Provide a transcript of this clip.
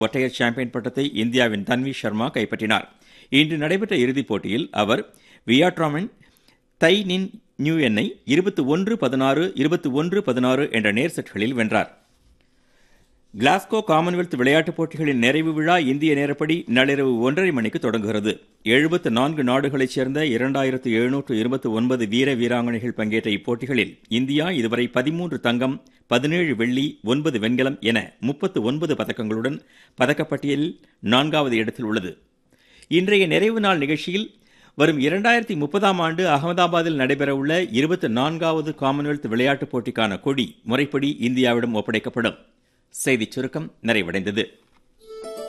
ஒற்றையர் சாம்பியன் பட்டத்தை இந்தியாவின் தன்வி சர்மா கைப்பற்றினார் இன்று நடைபெற்ற இறுதிப் போட்டியில் அவர் வியாட்ராமன் தை நின் நியூயனை இருபத்தி ஒன்று பதினாறு இருபத்தி ஒன்று பதினாறு என்ற நேர் செட்களில் வென்றார் கிளாஸ்கோ காமன்வெல்த் விளையாட்டுப் போட்டிகளின் நிறைவு விழா இந்திய நேரப்படி நள்ளிரவு ஒன்றரை மணிக்கு தொடங்குகிறது எழுபத்து நான்கு நாடுகளைச் சேர்ந்த இரண்டாயிரத்து எழுநூற்று இருபத்தி ஒன்பது வீர வீராங்கனைகள் பங்கேற்ற இப்போட்டிகளில் இந்தியா இதுவரை பதிமூன்று தங்கம் பதினேழு வெள்ளி ஒன்பது வெண்கலம் என முப்பத்து ஒன்பது பதக்கங்களுடன் பதக்கப்பட்டியலில் நான்காவது இடத்தில் உள்ளது இன்றைய நிறைவு நாள் நிகழ்ச்சியில் வரும் இரண்டாயிரத்தி முப்பதாம் ஆண்டு அகமதாபாத்தில் நடைபெறவுள்ள இருபத்தி நான்காவது காமன்வெல்த் விளையாட்டுப் போட்டிக்கான கொடி முறைப்படி இந்தியாவிடம் ஒப்படைக்கப்படும் செய்திச் சுருக்கம் நிறைவடைந்தது